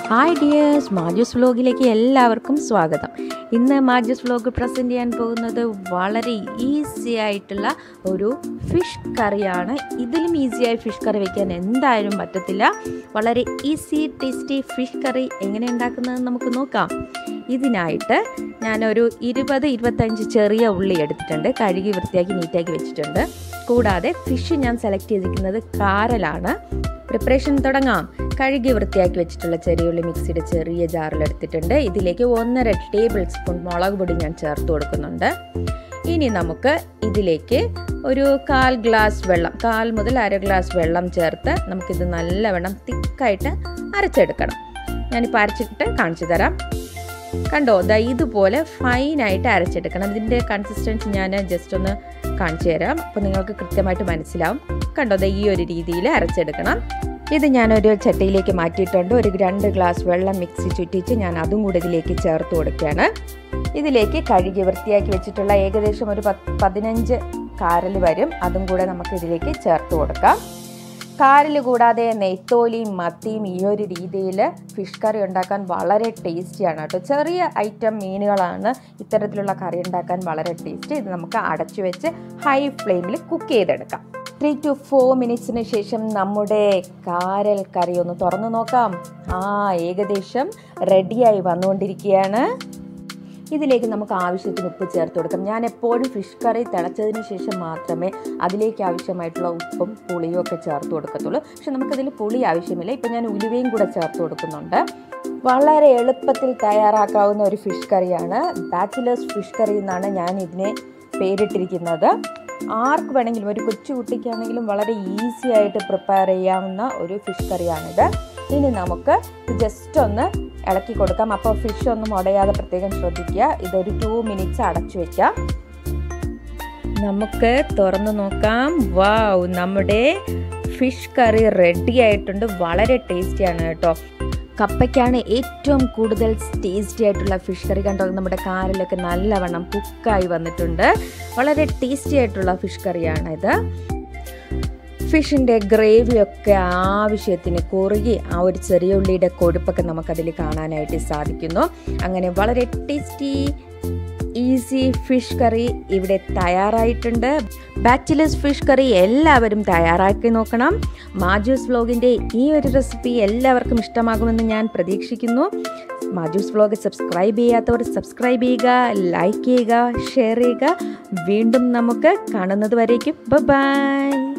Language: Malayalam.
ഹായ് ഡിയേഴ്സ് മാജൂസ് വ്ലോഗിലേക്ക് എല്ലാവർക്കും സ്വാഗതം ഇന്ന് മാജൂസ് വ്ലോഗ് പ്രസൻറ്റ് ചെയ്യാൻ പോകുന്നത് വളരെ ഈസി ആയിട്ടുള്ള ഒരു ഫിഷ് കറിയാണ് ഇതിലും ഈസിയായി ഫിഷ് കറി വയ്ക്കാൻ എന്തായാലും പറ്റത്തില്ല വളരെ ഈസി ടേസ്റ്റി ഫിഷ് കറി എങ്ങനെ ഉണ്ടാക്കുന്നതെന്ന് നമുക്ക് നോക്കാം ഇതിനായിട്ട് ഞാനൊരു ഇരുപത് ഇരുപത്തഞ്ച് ചെറിയ ഉള്ളി എടുത്തിട്ടുണ്ട് കഴുകി വൃത്തിയാക്കി നീറ്റാക്കി വെച്ചിട്ടുണ്ട് കൂടാതെ ഫിഷ് ഞാൻ സെലക്ട് ചെയ്തിരിക്കുന്നത് കാരലാണ് പ്രിപ്പറേഷൻ തുടങ്ങാം കഴുകി വൃത്തിയാക്കി വെച്ചിട്ടുള്ള ചെറിയുള്ളി മിക്സിയുടെ ചെറിയ ജാറിൽ എടുത്തിട്ടുണ്ട് ഇതിലേക്ക് ഒന്നര ടേബിൾ സ്പൂൺ മുളക് പൊടി ഞാൻ ചേർത്ത് കൊടുക്കുന്നുണ്ട് ഇനി നമുക്ക് ഇതിലേക്ക് ഒരു കാൽ ഗ്ലാസ് വെള്ളം കാൽ മുതൽ അര ഗ്ലാസ് വെള്ളം ചേർത്ത് നമുക്കിത് നല്ലവണ്ണം തിക്കായിട്ട് അരച്ചെടുക്കണം ഞാനിപ്പോൾ അരച്ചിട്ട് കാണിച്ചു തരാം കണ്ടോ ദാ ഇതുപോലെ ഫൈനായിട്ട് അരച്ചെടുക്കണം ഇതിൻ്റെ കൺസിസ്റ്റൻസി ഞാൻ ജസ്റ്റ് ഒന്ന് കാണിച്ചു തരാം അപ്പോൾ നിങ്ങൾക്ക് കൃത്യമായിട്ട് മനസ്സിലാവും കണ്ടോ ദാ ഈ ഒരു രീതിയിൽ അരച്ചെടുക്കണം ഇത് ഞാനൊരു ചട്ടിയിലേക്ക് മാറ്റിയിട്ടുണ്ട് ഒരു രണ്ട് ഗ്ലാസ് വെള്ളം മിക്സി ചുറ്റിച്ച് ഞാൻ അതും കൂടി ഇതിലേക്ക് ചേർത്ത് കൊടുക്കുകയാണ് ഇതിലേക്ക് കഴുകി വൃത്തിയാക്കി വെച്ചിട്ടുള്ള ഏകദേശം ഒരു പതിനഞ്ച് കാരൽ വരും അതും കൂടെ നമുക്ക് ഇതിലേക്ക് ചേർത്ത് കൊടുക്കാം കാരൽ കൂടാതെ നെയ്ത്തോലിയും മത്തിയും ഈ ഒരു രീതിയിൽ ഫിഷ് കറി ഉണ്ടാക്കാൻ വളരെ ടേസ്റ്റിയാണ് കേട്ടോ ചെറിയ ഐറ്റം മീനുകളാണ് ഇത്തരത്തിലുള്ള കറി ഉണ്ടാക്കാൻ വളരെ ടേസ്റ്റ് ഇത് നമുക്ക് അടച്ചു വെച്ച് ഹൈ ഫ്ലെയിമിൽ കുക്ക് ചെയ്തെടുക്കാം ത്രീ ടു ഫോർ മിനിറ്റ്സിന് ശേഷം നമ്മുടെ കാരൽ കറി ഒന്ന് തുറന്നു നോക്കാം ആ ഏകദേശം റെഡിയായി വന്നുകൊണ്ടിരിക്കുകയാണ് ഇതിലേക്ക് നമുക്ക് ആവശ്യത്തിന് ഉപ്പ് ചേർത്ത് കൊടുക്കാം ഞാൻ എപ്പോഴും ഫിഷ് കറി തിളച്ചതിന് ശേഷം മാത്രമേ അതിലേക്ക് ആവശ്യമായിട്ടുള്ള ഉപ്പും പുളിയും ഒക്കെ ചേർത്ത് കൊടുക്കത്തുള്ളൂ പക്ഷെ നമുക്കതിൽ പുളി ആവശ്യമില്ല ഇപ്പം ഞാൻ ഉലുവയും കൂടെ ചേർത്ത് കൊടുക്കുന്നുണ്ട് വളരെ എളുപ്പത്തിൽ തയ്യാറാക്കാവുന്ന ഒരു ഫിഷ് കറിയാണ് ബാച്ചിലേഴ്സ് ഫിഷ് കറി എന്നാണ് ഞാൻ ഇതിനെ പേരിട്ടിരിക്കുന്നത് ആർക്ക് വേണമെങ്കിലും ഒരു കൊച്ചു കുട്ടിക്കാണെങ്കിലും വളരെ ഈസി ആയിട്ട് പ്രിപ്പയർ ചെയ്യാവുന്ന ഒരു ഫിഷ് കറിയാണിത് ഇനി നമുക്ക് ജസ്റ്റ് ഒന്ന് ഇളക്കി കൊടുക്കാം അപ്പോൾ ഫിഷ് ഒന്നും ഉടയാതെ പ്രത്യേകം ശ്രദ്ധിക്കുക ഇതൊരു ടു മിനിറ്റ്സ് അടച്ചു വെക്കാം നമുക്ക് തുറന്നു നോക്കാം വാവ് നമ്മുടെ ഫിഷ് കറി റെഡി ആയിട്ടുണ്ട് വളരെ ടേസ്റ്റിയാണ് കേട്ടോ കപ്പയ്ക്കാണ് ഏറ്റവും കൂടുതൽ ടേസ്റ്റി ആയിട്ടുള്ള ഫിഷ് കറി കണ്ടോ നമ്മുടെ കാറിലൊക്കെ നല്ലവണ്ണം കുക്കായി വന്നിട്ടുണ്ട് വളരെ ടേസ്റ്റി ആയിട്ടുള്ള ഫിഷ് കറിയാണ് ഇത് ഫിഷിൻ്റെ ഗ്രേവിയൊക്കെ ആവശ്യത്തിന് കുറുകി ആ ഒരു ചെറിയ ഉള്ളിയുടെ കൊഴുപ്പൊക്കെ നമുക്കതിൽ കാണാനായിട്ട് സാധിക്കുന്നു അങ്ങനെ വളരെ ടേസ്റ്റി ഈസി ഫിഷ് കറി ഇവിടെ തയ്യാറായിട്ടുണ്ട് ബാച്ചിലേഴ്സ് ഫിഷ് കറി എല്ലാവരും തയ്യാറാക്കി നോക്കണം മാജൂസ് വ്ലോഗിൻ്റെ ഈ ഒരു റെസിപ്പി എല്ലാവർക്കും ഇഷ്ടമാകുമെന്ന് ഞാൻ പ്രതീക്ഷിക്കുന്നു മാജൂസ് വ്ലോഗ് സബ്സ്ക്രൈബ് ചെയ്യാത്തവർ സബ്സ്ക്രൈബ് ചെയ്യുക ലൈക്ക് ചെയ്യുക ഷെയർ ചെയ്യുക വീണ്ടും നമുക്ക് കാണുന്നത് വരേക്കും ബൈ